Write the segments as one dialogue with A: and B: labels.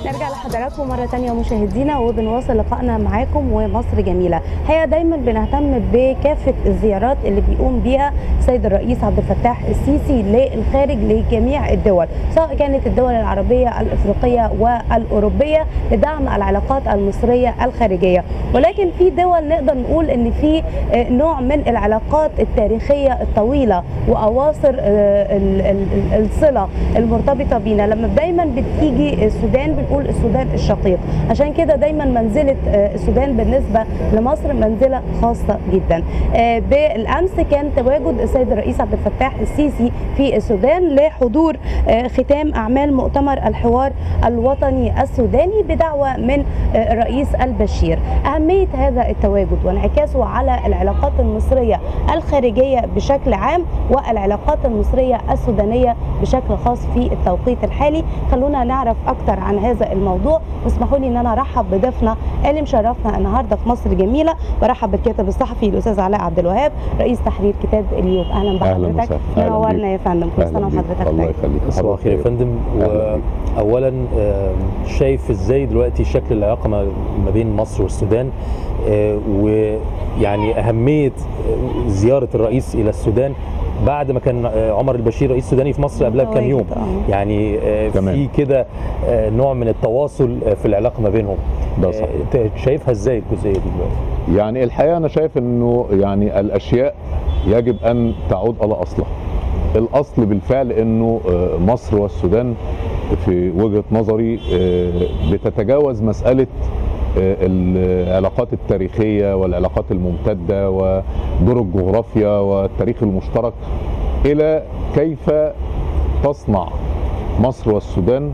A: نرجع لحضراتكم مرة تانية مشاهدينا وبنواصل لقائنا معاكم ومصر جميلة هي دايما بنهتم بكافة الزيارات اللي بيقوم بيها السيد الرئيس عبد الفتاح السيسي للخارج لجميع الدول سواء كانت الدول العربية الإفريقية والأوروبية لدعم العلاقات المصرية الخارجية ولكن في دول نقدر نقول ان في نوع من العلاقات التاريخية الطويلة وأواصر ال- ال- الصلة المرتبطة بينا لما دايما بتيجي السودان بنقول السودان الشقيق عشان كده دايما منزلة السودان بالنسبة لمصر منزلة خاصة جدا بالأمس كان تواجد السيد الرئيس عبد الفتاح السيسي في السودان لحضور ختام أعمال مؤتمر الحوار الوطني السوداني بدعوة من الرئيس البشير أهمية هذا التواجد وانعكاسه على العلاقات المصرية الخارجية بشكل عام والعلاقات المصرية السودانية بشكل خاص في التوقيت الحالي خلونا نعرف أكثر عن هذا الموضوع واسمحوا لي أن أنا أرحب بضيفنا اللي مشرفنا النهاردة في مصر جميلة برحب بالكاتب الصحفي الأستاذ علاء عبد الوهاب رئيس تحرير كتاب اليوم أهلا بحضرتك
B: وسهلا. أهلا
A: منورنا
B: بيك.
A: يا فندم كل سنة
B: أهلا بيك.
A: وحضرتك
B: الله
A: طيب
B: يخليك
C: صباح الخير يا فندم
B: أهلا بيك.
C: واولا آم، شايف ازاي دلوقتي شكل العلاقه ما ما بين مصر والسودان آه، ويعني اهميه آه، زياره الرئيس الى السودان بعد ما كان آه، عمر البشير رئيس سوداني في مصر قبلها بكام يوم
A: متواجد، آه.
C: يعني آه،
B: تمام.
C: في كده آه، نوع من التواصل آه، في العلاقه ما بينهم
B: ده
C: آه،
B: صحيح.
C: أنت شايفها ازاي الجزئيه دي دلوقتي
B: يعني الحقيقه انا شايف انه يعني الاشياء يجب ان تعود على اصلها الاصل بالفعل انه آه، مصر والسودان في وجهه نظري آه، بتتجاوز مساله آه، العلاقات التاريخيه والعلاقات الممتده ودور الجغرافيا والتاريخ المشترك الى كيف تصنع مصر والسودان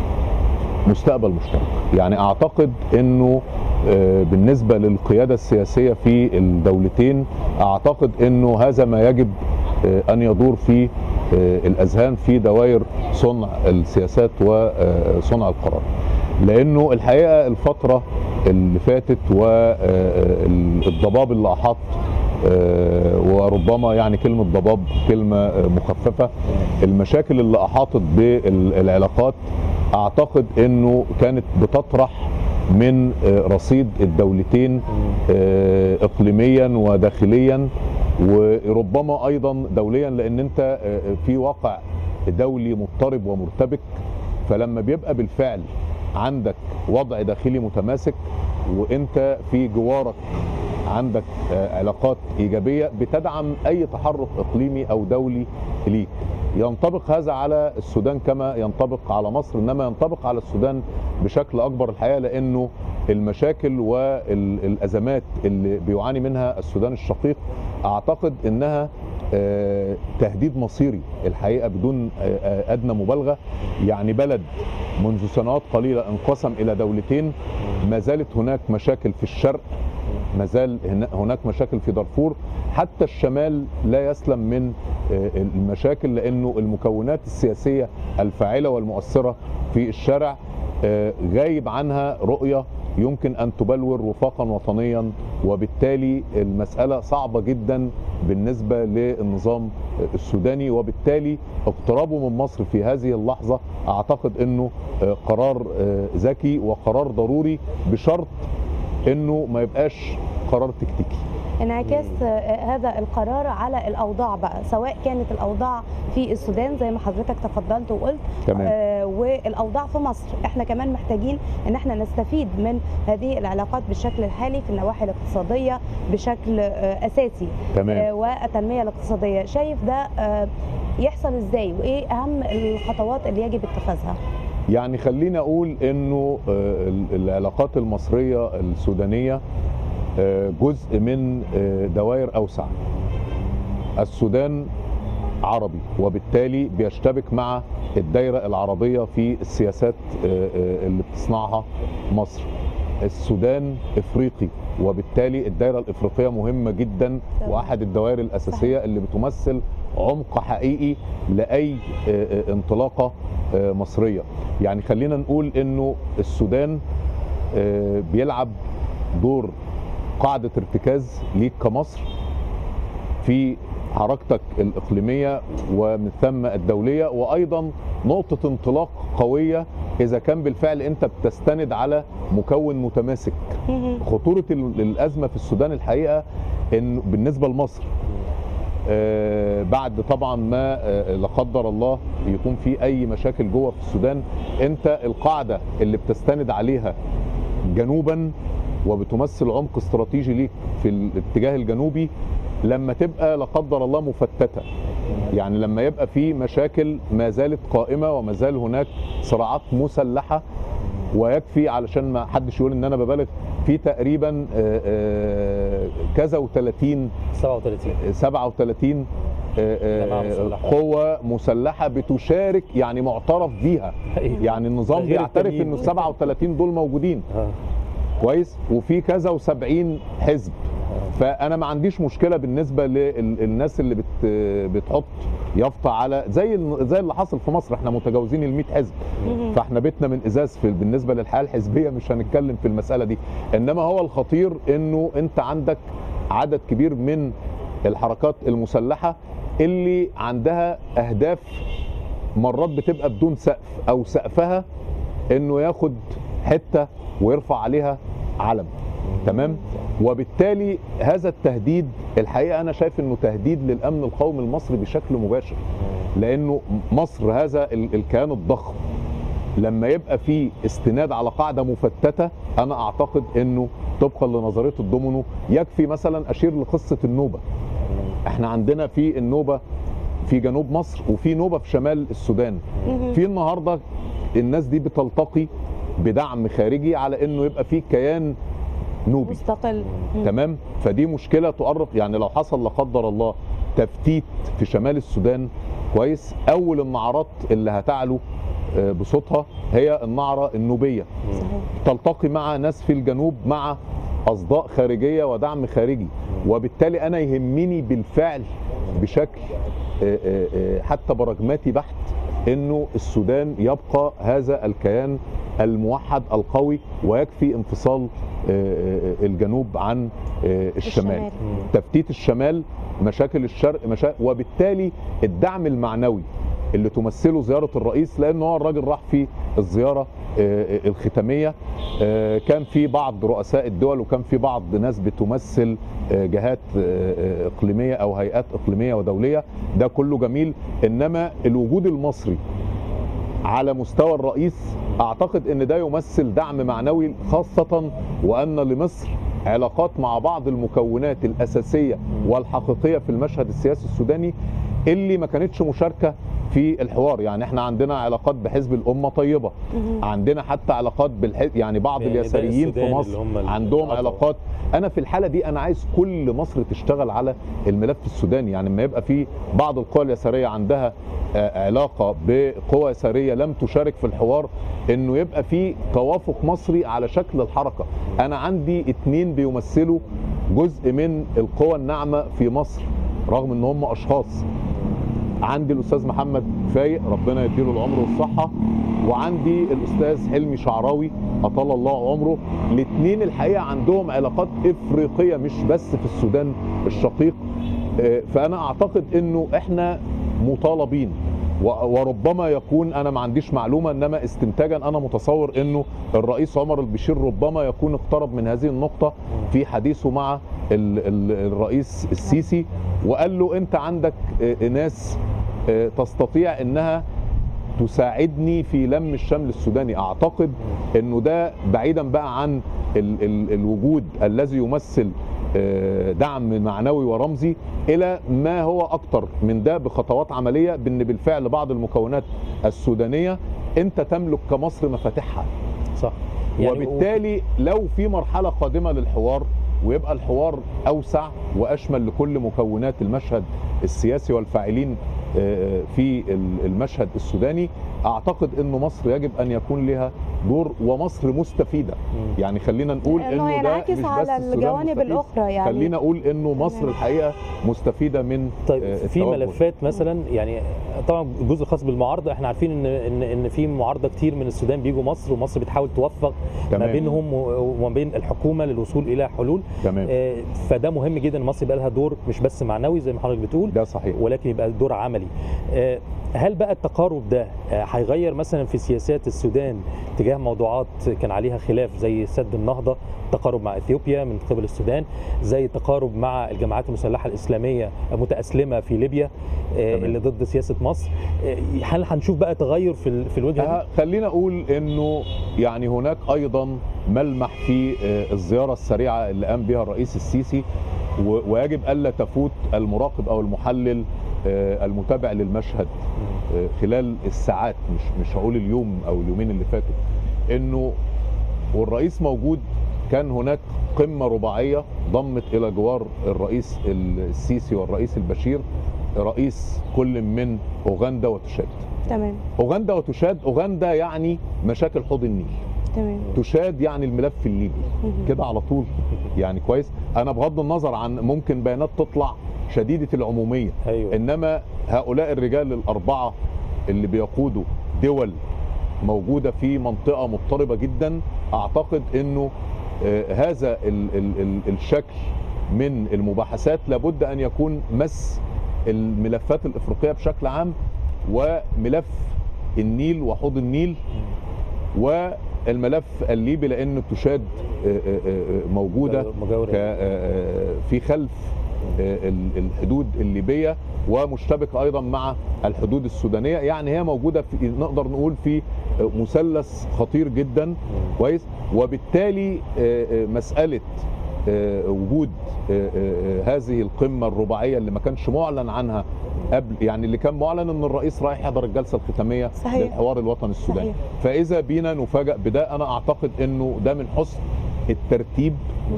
B: مستقبل مشترك يعني اعتقد انه آه، بالنسبه للقياده السياسيه في الدولتين اعتقد انه هذا ما يجب آه، ان يدور في آه، الاذهان في دوائر صنع السياسات وصنع القرار لانه الحقيقه الفتره اللي فاتت والضباب اللي احاط آه، وربما يعني كلمه ضباب كلمه آه، مخففه المشاكل اللي احاطت بالعلاقات اعتقد انه كانت بتطرح من آه، رصيد الدولتين آه، اقليميا وداخليا وربما ايضا دوليا لان انت آه، في واقع دولي مضطرب ومرتبك فلما بيبقى بالفعل عندك وضع داخلي متماسك وانت في جوارك عندك آه، علاقات ايجابيه بتدعم اي تحرك اقليمي او دولي ليك ينطبق هذا على السودان كما ينطبق على مصر انما ينطبق على السودان بشكل اكبر الحقيقه لانه المشاكل والازمات اللي بيعاني منها السودان الشقيق اعتقد انها آه، تهديد مصيري الحقيقه بدون آه، آه، ادنى مبالغه يعني بلد منذ سنوات قليله انقسم الى دولتين ما زالت هناك مشاكل في الشرق ما زال هنا- هناك مشاكل في دارفور حتى الشمال لا يسلم من آه، المشاكل لانه المكونات السياسيه الفاعله والمؤثره في الشارع آه، غايب عنها رؤيه يمكن ان تبلور وفاقا وطنيا وبالتالي المساله صعبه جدا بالنسبه للنظام السوداني وبالتالي اقترابه من مصر في هذه اللحظه اعتقد انه آه، قرار آه، ذكي وقرار ضروري بشرط انه ما يبقاش قرار تكتيكي
A: انعكاس آه، هذا القرار على الاوضاع بقى سواء كانت الاوضاع في السودان زي ما حضرتك تفضلت وقلت
B: تمام.
A: آه، والاوضاع في مصر احنا كمان محتاجين ان احنا نستفيد من هذه العلاقات بالشكل الحالي في النواحي الاقتصاديه بشكل آه، اساسي
B: تمام.
A: آه، والتنميه الاقتصاديه شايف ده آه، يحصل ازاي وايه اهم الخطوات اللي يجب اتخاذها
B: يعني خلينا اقول انه آه، ال- العلاقات المصريه السودانيه آه، جزء من آه، دوائر اوسع السودان عربي وبالتالي بيشتبك مع الدايره العربيه في السياسات آه، آه، اللي بتصنعها مصر السودان افريقي وبالتالي الدائره الافريقيه مهمه جدا
A: طبعاً.
B: واحد الدوائر الاساسيه اللي بتمثل عمق حقيقي لاي آه، آه، انطلاقه آه، مصريه يعني خلينا نقول انه السودان آه، بيلعب دور قاعده ارتكاز ليك كمصر في حركتك الاقليميه ومن ثم الدوليه وايضا نقطه انطلاق قويه اذا كان بالفعل انت بتستند على مكون متماسك
A: مهم.
B: خطوره ال- الازمه في السودان الحقيقه ان بالنسبه لمصر آه، بعد طبعا ما آه، لا قدر الله يكون في اي مشاكل جوه في السودان انت القاعده اللي بتستند عليها جنوبا وبتمثل عمق استراتيجي ليك في الاتجاه الجنوبي لما تبقى لا قدر الله مفتته يعني لما يبقى في مشاكل ما زالت قائمه وما زال هناك صراعات مسلحه ويكفي علشان ما حدش يقول ان انا ببالغ في تقريبا آه، آه، كذا و30
C: 37
B: 37 آه،
C: جماعة
B: آه،
C: مسلحة.
B: قوة مسلحة بتشارك يعني معترف بيها يعني النظام
C: ده غير
B: بيعترف
C: التانيين.
B: انه 37 دول موجودين
C: آه.
B: كويس وفي كذا و70 حزب فانا ما عنديش مشكله بالنسبه للناس اللي بت بتحط يافطه على زي ال- زي اللي حصل في مصر احنا متجاوزين ال 100 حزب
A: مهم.
B: فاحنا بيتنا من ازاز في بالنسبه للحياه الحزبيه مش هنتكلم في المساله دي انما هو الخطير انه انت عندك عدد كبير من الحركات المسلحه اللي عندها اهداف مرات بتبقى بدون سقف او سقفها انه ياخد حته ويرفع عليها علم تمام وبالتالي هذا التهديد الحقيقه انا شايف انه تهديد للامن القومي المصري بشكل مباشر لانه مصر هذا ال- الكيان الضخم لما يبقى في استناد على قاعده مفتته انا اعتقد انه طبقا لنظريه الدومينو يكفي مثلا اشير لقصه النوبه احنا عندنا في النوبه في جنوب مصر وفي نوبه في شمال السودان
A: مهم.
B: في النهارده الناس دي بتلتقي بدعم خارجي على انه يبقى في كيان نوبي
A: مستقل مم.
B: تمام فدي مشكله تؤرق يعني لو حصل لا قدر الله تفتيت في شمال السودان كويس اول النعرات اللي هتعلو آه، بصوتها هي النعره النوبيه
A: صحيح.
B: تلتقي مع ناس في الجنوب مع اصداء خارجيه ودعم خارجي وبالتالي انا يهمني بالفعل بشكل آه، آه، آه، حتى براجماتي بحت انه السودان يبقى هذا الكيان الموحد القوي ويكفي انفصال آه، آه، الجنوب عن آه، الشمال
A: الشمال.
B: تفتيت الشمال مشاكل الشرق مشا... وبالتالي الدعم المعنوي اللي تمثله زياره الرئيس لان هو الراجل راح في الزياره آه، آه، الختاميه آه، كان في بعض رؤساء الدول وكان في بعض ناس بتمثل آه، جهات آه، آه، اقليميه او هيئات اقليميه ودوليه ده كله جميل انما الوجود المصري على مستوى الرئيس اعتقد ان ده يمثل دعم معنوي خاصه وان لمصر علاقات مع بعض المكونات الاساسيه والحقيقيه في المشهد السياسي السوداني اللي ما كانتش مشاركه في الحوار يعني احنا عندنا علاقات بحزب الامه طيبه
A: مهم.
B: عندنا حتى علاقات بالحزب يعني بعض
C: يعني ده
B: اليساريين في
C: السودان
B: مصر
C: اللي هم ال-
B: عندهم
C: الأطول.
B: علاقات انا في الحاله دي انا عايز كل مصر تشتغل على الملف السوداني يعني لما يبقى في بعض القوى اليساريه عندها آه، علاقه بقوى يساريه لم تشارك في الحوار انه يبقى في توافق مصري على شكل الحركه انا عندي اتنين بيمثلوا جزء من القوى الناعمه في مصر رغم ان هم اشخاص عندي الاستاذ محمد فايق ربنا يديله العمر والصحه وعندي الاستاذ حلمي شعراوي اطال الله عمره الاثنين الحقيقه عندهم علاقات افريقيه مش بس في السودان الشقيق آه، فانا اعتقد انه احنا مطالبين و- وربما يكون انا ما عنديش معلومه انما استنتاجا انا متصور انه الرئيس عمر البشير ربما يكون اقترب من هذه النقطه في حديثه مع ال- ال- الرئيس السيسي وقال له انت عندك آه، ناس آه، تستطيع انها تساعدني في لم الشمل السوداني اعتقد انه ده بعيدا بقى عن ال ال الوجود الذي يمثل آه، دعم معنوي ورمزي الى ما هو اكتر من ده بخطوات عمليه بان بالفعل بعض المكونات السودانيه انت تملك كمصر مفاتيحها
C: صح
B: وبالتالي لو في مرحله قادمه للحوار ويبقى الحوار اوسع واشمل لكل مكونات المشهد السياسي والفاعلين آه، في ال- المشهد السوداني اعتقد انه مصر يجب ان يكون لها دور ومصر مستفيده
C: مم.
B: يعني خلينا نقول
A: لانه
B: انه ده
A: ينعكس
B: مش بس
A: على
B: السودان
A: الجوانب
B: مستفيد.
A: الاخرى يعني
B: خلينا اقول انه مصر
A: تمام.
B: الحقيقه مستفيده من
C: طيب
B: آه،
C: في
B: التوجه.
C: ملفات مثلا يعني طبعا الجزء الخاص بالمعارضه احنا عارفين ان ان ان في معارضه كتير من السودان بيجوا مصر ومصر بتحاول توفق ما
B: تمام.
C: بينهم و- وما بين الحكومه للوصول الى حلول
B: تمام
C: آه، فده مهم جدا ان مصر يبقى لها دور مش بس معنوي زي ما حضرتك بتقول
B: ده صحيح
C: ولكن يبقى دور عملي آه، هل بقى التقارب ده آه، هيغير مثلا في سياسات السودان تجاه موضوعات كان عليها خلاف زي سد النهضه تقارب مع اثيوبيا من قبل السودان زي التقارب مع الجماعات المسلحه الاسلاميه المتاسلمه في ليبيا آه،
B: تمام.
C: اللي ضد سياسه مصر آه، هل هنشوف بقى تغير في ال- في الوجهه دي؟
B: آه، خلينا اقول انه يعني هناك ايضا ملمح في آه، الزياره السريعه اللي قام بها الرئيس السيسي و- ويجب الا تفوت المراقب او المحلل آه، المتابع للمشهد آه، خلال الساعات مش مش هقول اليوم او اليومين اللي فاتوا انه والرئيس موجود كان هناك قمه رباعيه ضمت الى جوار الرئيس السيسي والرئيس البشير رئيس كل من اوغندا وتشاد
A: تمام
B: اوغندا وتشاد اوغندا يعني مشاكل حوض النيل
A: تمام
B: تشاد يعني الملف الليبي
A: مهم.
B: كده على طول يعني كويس انا بغض النظر عن ممكن بيانات تطلع شديده العموميه
C: ايوه
B: انما هؤلاء الرجال الاربعه اللي بيقودوا دول موجوده في منطقه مضطربه جدا اعتقد انه آه، هذا ال ال ال الشكل من المباحثات لابد ان يكون مس الملفات الافريقيه بشكل عام وملف النيل وحوض النيل والملف الليبي لان تشاد آه، آه، آه، موجوده
C: مجاورة.
B: ك- آه، آه، في خلف آه، ال- الحدود الليبيه ومشتبكه ايضا مع الحدود السودانيه يعني هي موجوده في نقدر نقول في آه، مثلث خطير جدا كويس وبالتالي آه، آه، مساله آه، وجود آه، آه، هذه القمه الرباعيه اللي ما كانش معلن عنها قبل يعني اللي كان معلن ان الرئيس رايح يحضر الجلسه الختاميه
A: صحيح.
B: للحوار الوطني السوداني
A: صحيح.
B: فاذا بينا نفاجأ بده انا اعتقد انه ده من حسن الترتيب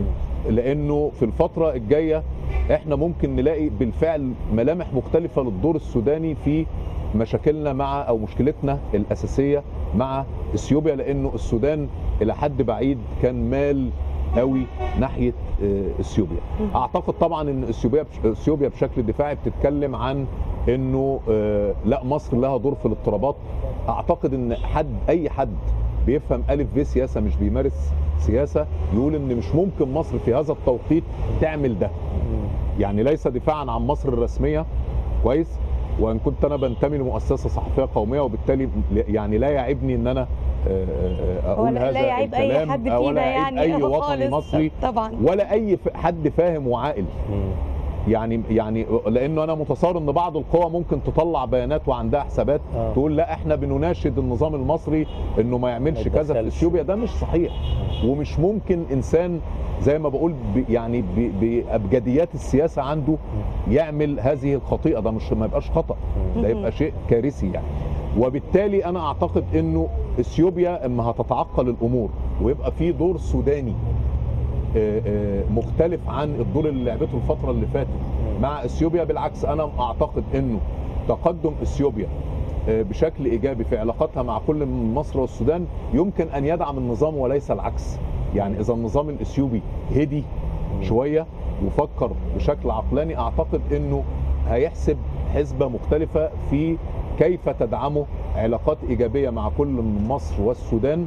B: لانه في الفتره الجايه احنا ممكن نلاقي بالفعل ملامح مختلفه للدور السوداني في مشاكلنا مع او مشكلتنا الاساسيه مع اثيوبيا لانه السودان الى حد بعيد كان مال قوي ناحيه آه، اثيوبيا اعتقد طبعا ان اثيوبيا اثيوبيا بشكل دفاعي بتتكلم عن انه آه، لا مصر لها دور في الاضطرابات اعتقد ان حد اي حد بيفهم الف ب سياسه مش بيمارس سياسه يقول ان مش ممكن مصر في هذا التوقيت تعمل ده يعني ليس دفاعا عن مصر الرسميه كويس وان كنت انا بنتمي لمؤسسه صحفيه قوميه وبالتالي يعني لا يعيبني ان انا آه، آه،
A: هو
B: اقول
A: لا
B: هذا
A: لا يعيب اي
B: الكلام
A: حد
B: ولا
A: فينا
B: يعيب
A: يعني
B: اي وطني
A: خالص.
B: مصري
A: طبعا
B: ولا اي ف- حد فاهم وعاقل
C: مم.
B: يعني يعني لانه انا متصور ان بعض القوى ممكن تطلع بيانات وعندها حسابات
C: آه.
B: تقول لا احنا بنناشد النظام المصري انه ما يعملش
C: ما
B: كذا في
C: يتدخلش.
B: اثيوبيا ده مش صحيح ومش ممكن انسان زي ما بقول ب يعني ب- بابجديات السياسه عنده يعمل هذه الخطيئه ده مش ما يبقاش خطا ده يبقى شيء كارثي يعني وبالتالي انا اعتقد انه اثيوبيا اما هتتعقل الامور ويبقى في دور سوداني آه، آه، مختلف عن الدور اللي لعبته الفتره اللي فاتت مع اثيوبيا بالعكس انا اعتقد انه تقدم اثيوبيا آه، بشكل ايجابي في علاقاتها مع كل من مصر والسودان يمكن ان يدعم النظام وليس العكس يعني اذا النظام الاثيوبي هدي شويه وفكر بشكل عقلاني اعتقد انه هيحسب حسبه مختلفه في كيف تدعمه علاقات ايجابيه مع كل من مصر والسودان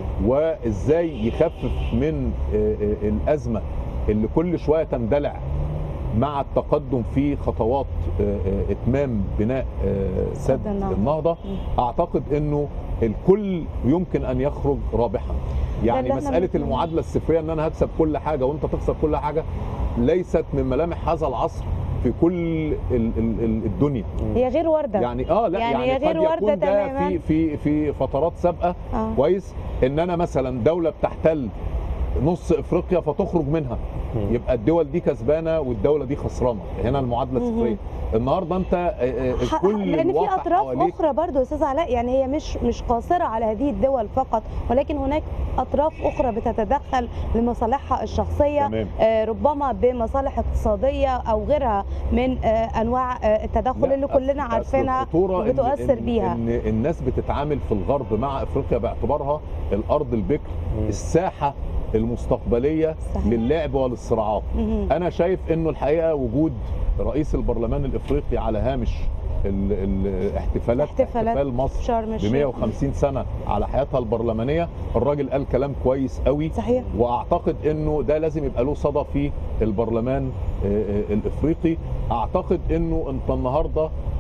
B: وازاي يخفف من آه، آه، الازمه اللي كل شويه تندلع مع التقدم في خطوات آه، آه، اتمام بناء آه،
A: سد
B: سد
A: النهضة.
B: النهضه اعتقد انه الكل يمكن ان يخرج رابحا يعني
A: اللي احنا
B: مساله
A: ممكن-
B: المعادله الصفريه ان انا هكسب كل حاجه وانت تخسر كل حاجه ليست من ملامح هذا العصر في كل ال- ال- ال- الدنيا
A: هي غير ورده
B: يعني اه لا
A: يعني
B: يعني,
A: هي غير
B: قد
A: واردة
B: يكون ده
A: تماماً.
B: في في في فترات سابقه
A: آه.
B: كويس ان انا مثلا دوله بتحتل نص افريقيا فتخرج منها
C: مم.
B: يبقى الدول دي كسبانه والدوله دي خسرانه هنا المعادله
A: مهم.
B: الصفريه النهارده انت آه، آه،
A: ح-
B: كل
A: لان في
B: الواقع
A: اطراف
B: حواليك
A: اخرى برضو يا استاذ علاء يعني هي مش مش قاصره على هذه الدول فقط ولكن هناك اطراف اخرى بتتدخل لمصالحها الشخصيه
B: تمام
A: آه، ربما بمصالح اقتصاديه او غيرها من آه، انواع آه، التدخل
B: لا،
A: اللي
B: أصل-
A: كلنا
B: أصل
A: عارفينها
B: الخطورة إن-
A: وبتؤثر
B: إن-
A: بيها.
B: ان الناس بتتعامل في الغرب مع افريقيا باعتبارها الارض البكر
C: مم.
B: الساحه المستقبليه
A: صحيح.
B: للعب وللصراعات
A: مهم.
B: انا شايف انه الحقيقه وجود رئيس البرلمان الافريقي على هامش ال- ال- الاحتفالات
A: احتفالات
B: احتفال مصر
A: شرم
B: ب
A: الشيخ
B: 150 سنه على حياتها البرلمانيه الراجل قال كلام كويس قوي
A: صحيح
B: واعتقد انه ده لازم يبقى له صدى في البرلمان آه، آه، الافريقي اعتقد انه انت النهارده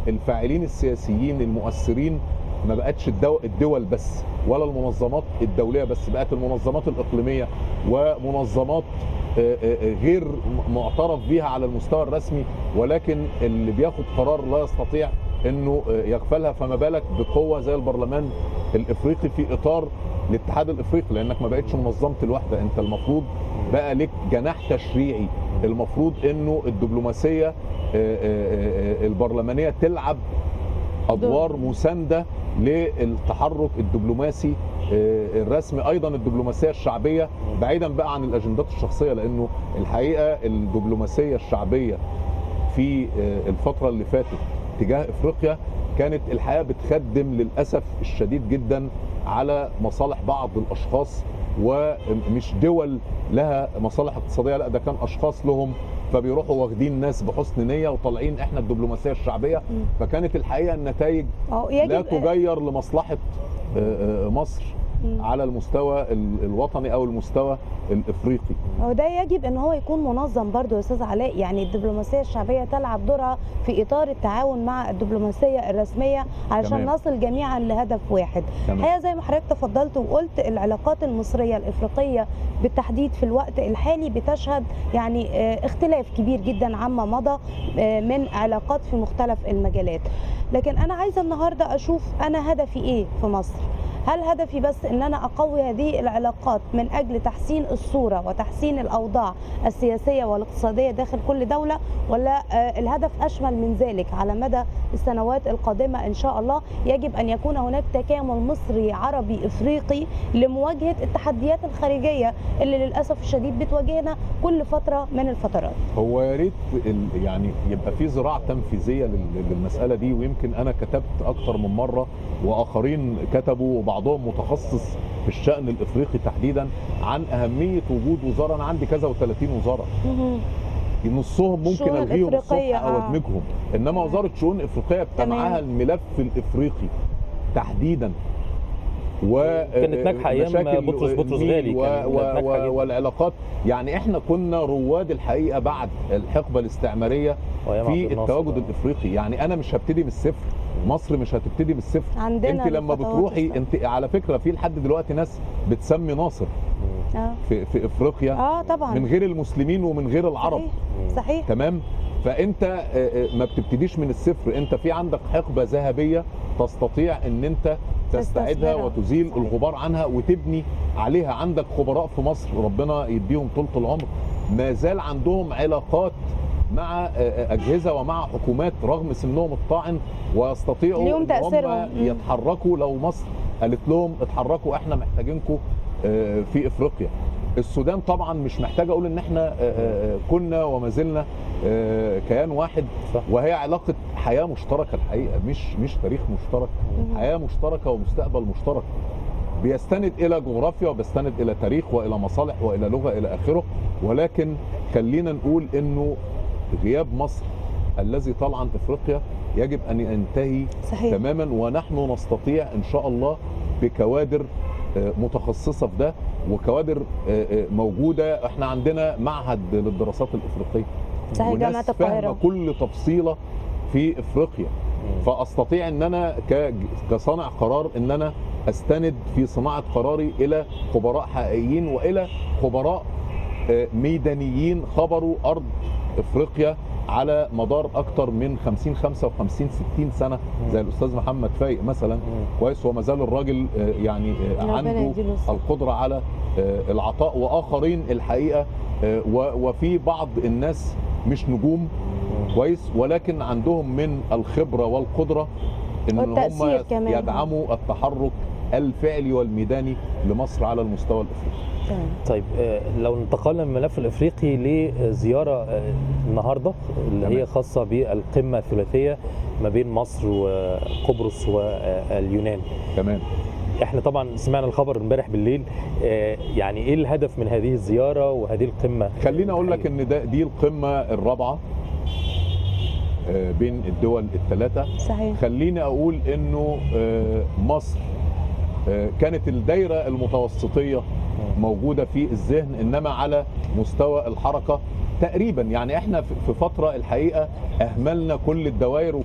B: الفاعلين السياسيين المؤثرين ما بقتش الدو- الدول بس ولا المنظمات الدوليه بس بقت المنظمات الاقليميه ومنظمات آه، آه، غير م- معترف بها على المستوى الرسمي ولكن اللي بياخد قرار لا يستطيع انه آه، يغفلها فما بالك بقوه زي البرلمان الافريقي في اطار الاتحاد الافريقي لانك ما بقتش منظمه الوحده انت المفروض بقى لك جناح تشريعي المفروض انه الدبلوماسيه آه، آه، آه، البرلمانيه تلعب ادوار مسانده للتحرك الدبلوماسي آه، الرسمي ايضا الدبلوماسيه الشعبيه بعيدا بقى عن الاجندات الشخصيه لانه الحقيقه الدبلوماسيه الشعبيه في آه، الفتره اللي فاتت تجاه افريقيا كانت الحقيقه بتخدم للاسف الشديد جدا على مصالح بعض الاشخاص ومش دول لها مصالح اقتصاديه لا ده كان اشخاص لهم فبيروحوا واخدين ناس بحسن نيه وطالعين احنا الدبلوماسيه الشعبيه فكانت الحقيقه النتائج
A: أهو
B: لا
A: يجب
B: تغير لمصلحه آه، آه، مصر
A: مم.
B: على المستوى ال- الوطني او المستوى الافريقي
A: هو ده يجب ان هو يكون منظم برضو يا استاذ علاء يعني الدبلوماسيه الشعبيه تلعب دورها في اطار التعاون مع الدبلوماسيه الرسميه علشان
B: تمام.
A: نصل جميعا لهدف واحد
B: تمام.
A: الحقيقه زي ما حضرتك تفضلت وقلت العلاقات المصريه الافريقيه بالتحديد في الوقت الحالي بتشهد يعني آه، اختلاف كبير جدا عما مضى آه، من علاقات في مختلف المجالات لكن انا عايزه النهارده اشوف انا هدفي ايه في مصر هل هدفي بس ان انا اقوي هذه العلاقات من اجل تحسين الصوره وتحسين الاوضاع السياسيه والاقتصاديه داخل كل دوله ولا آه، الهدف اشمل من ذلك على مدى السنوات القادمه ان شاء الله يجب ان يكون هناك تكامل مصري عربي افريقي لمواجهه التحديات الخارجيه اللي للاسف الشديد بتواجهنا كل فتره من الفترات
B: هو يا ريت ال- يعني يبقى في زراعه تنفيذيه لل- للمساله دي ويمكن انا كتبت اكتر من مره واخرين كتبوا وبعضهم متخصص في الشان الافريقي تحديدا عن اهميه وجود وزاره انا عندي كذا و30 وزاره نصهم ممكن
A: الشؤون
B: الغيهم
A: الإفريقية،
B: الصبح او
A: آه.
B: ادمجهم انما وزاره شؤون افريقيه بتمعها الملف الافريقي تحديدا و
C: كانت ناجحة أيام
B: مشاكل
C: بطرس- بطرس
B: النيل
C: غالي
B: و...
C: كانت
B: و...
C: ناجحة
B: و...
C: جداً.
B: والعلاقات يعني احنا كنا رواد الحقيقه بعد الحقبه الاستعماريه
C: وأيام عبد
B: في
C: الناصر،
B: التواجد
C: آه.
B: الافريقي يعني انا مش هبتدي من الصفر مصر مش هتبتدي من الصفر
A: عندنا
B: انت لما
A: الخطوات
B: بتروحي
A: الصح.
B: انت على فكره في لحد دلوقتي ناس بتسمي ناصر
A: اه
B: في, في افريقيا
A: اه طبعا
B: من غير المسلمين ومن غير العرب
A: صحيح, صحيح.
B: تمام فانت آه، آه، ما بتبتديش من الصفر انت في عندك حقبه ذهبيه تستطيع ان انت تستعيدها
A: تستثمرها.
B: وتزيل
A: صحيح.
B: الغبار عنها وتبني عليها عندك خبراء في مصر ربنا يديهم طولة العمر ما زال عندهم علاقات مع آه، آه، اجهزه ومع حكومات رغم سنهم الطاعن ويستطيعوا
A: ليهم
B: ان
A: تأثيرهم.
B: هم
A: مم.
B: يتحركوا لو مصر قالت لهم اتحركوا احنا محتاجينكم آه، في افريقيا السودان طبعا مش محتاج اقول ان احنا آه، آه، كنا وما زلنا آه، كيان واحد
C: صح.
B: وهي علاقه حياه مشتركه الحقيقه مش مش تاريخ مشترك
A: مم.
B: حياه مشتركه ومستقبل مشترك بيستند الى جغرافيا وبيستند الى تاريخ والى مصالح والى لغه الى اخره ولكن خلينا نقول انه غياب مصر الذي طال عن افريقيا يجب ان ينتهي
A: صحيح
B: تماما ونحن نستطيع ان شاء الله بكوادر آه، متخصصه في ده وكوادر آه، آه، موجوده احنا عندنا معهد للدراسات الافريقيه
A: صحيح
B: وناس
A: جامعه
B: فاهمه
A: القاهره
B: كل تفصيله في افريقيا فاستطيع ان انا ك- كصانع قرار ان انا استند في صناعه قراري الى خبراء حقيقيين والى خبراء آه، ميدانيين خبروا ارض افريقيا على مدار اكتر من 50 55 60 سنه زي الاستاذ محمد فايق مثلا كويس هو ما زال الراجل آه، يعني آه،
A: ربنا
B: عنده
A: يديله الصحة.
B: القدره على آه، العطاء واخرين الحقيقه آه، و- وفي بعض الناس مش نجوم كويس ولكن عندهم من الخبره والقدره ان
A: والتأثير
B: هم
A: كمان.
B: يدعموا التحرك الفعلي والميداني لمصر على المستوى الافريقي
A: تمام.
C: طيب آه، لو انتقلنا من الملف الافريقي لزياره آه، النهارده اللي
B: تمام.
C: هي خاصه بالقمه الثلاثيه ما بين مصر وقبرص واليونان
B: تمام
C: احنا طبعا سمعنا الخبر امبارح بالليل آه، يعني ايه الهدف من هذه الزياره وهذه القمه
B: خليني اقول لك ان ده دي القمه الرابعه آه، بين الدول الثلاثه
A: صحيح
B: خليني اقول انه آه، مصر آه، كانت الدايره المتوسطيه موجوده في الذهن انما على مستوى الحركه تقريبا يعني احنا في في فتره الحقيقه اهملنا كل الدوائر وكان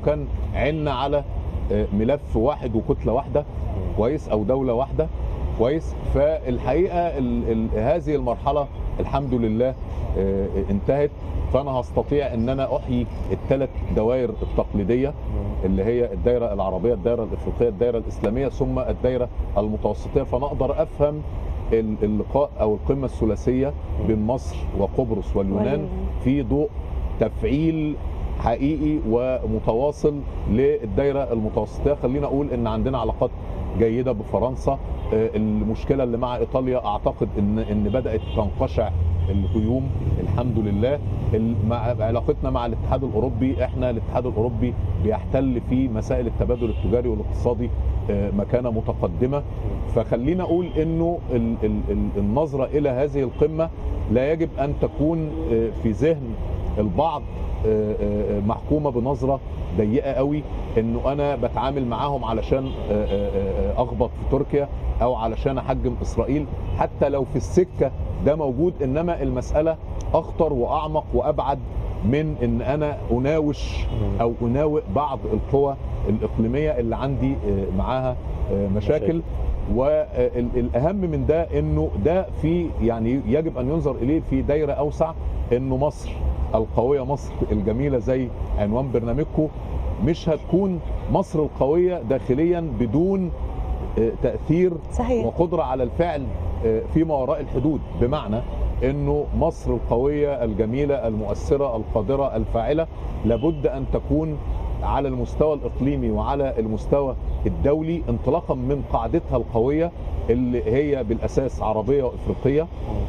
B: عنا على آه، ملف واحد وكتله واحده كويس او دوله واحده كويس فالحقيقه ال ال هذه المرحله الحمد لله آه، انتهت فانا هستطيع ان انا احيي الثلاث دوائر التقليديه اللي هي الدائره العربيه الدائره الافريقيه الدائره الاسلاميه ثم الدائره المتوسطيه فانا اقدر افهم ال- اللقاء او القمه الثلاثيه بين مصر وقبرص واليونان
A: واليونان.
B: في ضوء تفعيل حقيقي ومتواصل للدائره المتوسطيه خلينا اقول ان عندنا علاقات جيده بفرنسا آه، المشكله اللي مع ايطاليا اعتقد ان ان بدات تنقشع الهيوم الحمد لله ال- مع علاقتنا مع الاتحاد الاوروبي احنا الاتحاد الاوروبي بيحتل في مسائل التبادل التجاري والاقتصادي آه، مكانه متقدمه فخلينا اقول انه ال- ال- ال- النظره الى هذه القمه لا يجب ان تكون آه، في ذهن البعض آه، آه، محكومه بنظره ضيقه قوي انه انا بتعامل معاهم علشان آه، آه، آه، اخبط في تركيا او علشان احجم اسرائيل حتى لو في السكه ده موجود انما المساله اخطر واعمق وابعد من ان انا اناوش او اناوئ بعض القوى الاقليميه اللي عندي آه، معاها آه، مشاكل
C: مشاكل.
B: والاهم من ده انه ده في يعني يجب ان ينظر اليه في دايره اوسع انه مصر القويه مصر الجميله زي عنوان برنامجكم مش هتكون مصر القويه داخليا بدون آه، تاثير
A: صحيح
B: وقدره على الفعل آه، فيما وراء الحدود بمعنى انه مصر القويه الجميله المؤثره القادره الفاعله لابد ان تكون على المستوى الاقليمي وعلى المستوى الدولي انطلاقا من قاعدتها القويه اللي هي بالاساس عربيه وافريقيه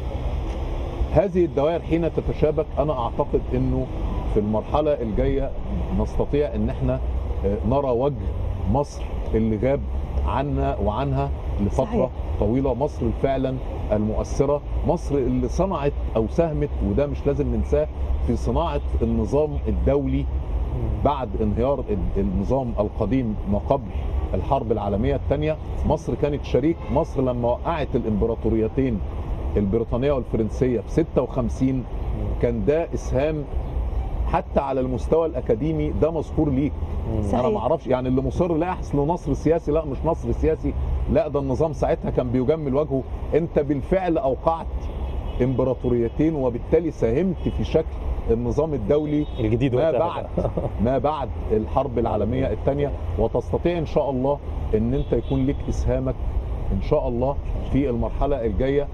B: هذه الدوائر حين تتشابك انا اعتقد انه في المرحله الجايه نستطيع ان احنا آه، نرى وجه مصر اللي غاب عنا وعنها لفتره
A: صحيح.
B: طويله مصر فعلا المؤثره مصر اللي صنعت او ساهمت وده مش لازم ننساه في صناعه النظام الدولي بعد انهيار ال- النظام القديم ما قبل الحرب العالميه الثانيه مصر كانت شريك مصر لما وقعت الامبراطوريتين البريطانيه والفرنسيه في 56 كان ده اسهام حتى على المستوى الاكاديمي ده مذكور ليك
A: صحيح.
B: انا ما اعرفش يعني اللي مصر لا احس له نصر سياسي لا مش نصر سياسي لا ده النظام ساعتها كان بيجمل وجهه انت بالفعل اوقعت امبراطوريتين وبالتالي ساهمت في شكل النظام الدولي
C: الجديد
B: ما
C: وقتها
B: بعد ما بعد الحرب العالميه الثانيه وتستطيع ان شاء الله ان انت يكون لك اسهامك ان شاء الله في المرحله الجايه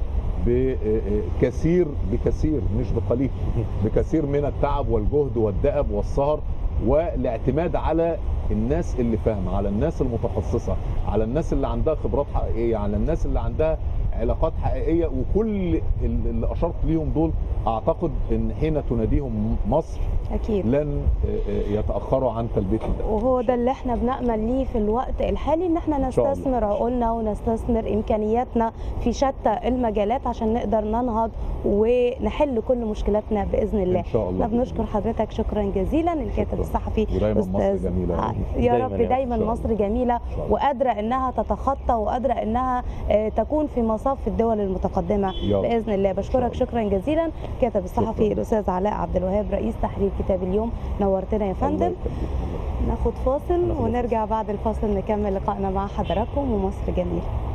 B: بكثير بكثير مش بقليل بكثير من التعب والجهد والدأب والسهر والاعتماد على الناس اللي فاهمه على الناس المتخصصه على الناس اللي عندها خبرات حقيقيه على الناس اللي عندها علاقات حقيقيه وكل اللي اشرت ليهم دول اعتقد ان حين تناديهم مصر
A: اكيد
B: لن يتاخروا عن تلبيه الدعوه
A: وهو ده اللي احنا بنأمل ليه في الوقت الحالي ان احنا
B: شاء الله.
A: نستثمر عقولنا ونستثمر امكانياتنا في شتى المجالات عشان نقدر ننهض ونحل كل مشكلاتنا باذن الله
B: ان شاء الله
A: احنا بنشكر حضرتك شكرا جزيلا الكاتب
B: شكراً.
A: الصحفي
B: ودايما مصر
A: أستاذ-
B: جميله
A: آه،
B: يعني.
A: يا
C: دايماً
A: رب
C: يعني.
A: دايما
B: إن شاء
A: مصر جميله
B: شاء الله.
A: وقادره انها تتخطى وقادره انها آه، تكون في مصاف الدول المتقدمه
B: يا رب.
A: باذن الله بشكرك
B: الله.
A: شكرا جزيلا كاتب الصحفي
B: شكراً.
A: الاستاذ علاء عبد الوهاب رئيس تحرير كتاب اليوم نورتنا يا
B: الله
A: فندم
B: يخليك.
A: ناخد فاصل
C: ناخد
A: ونرجع بعد الفاصل نكمل لقائنا مع حضراتكم ومصر جميله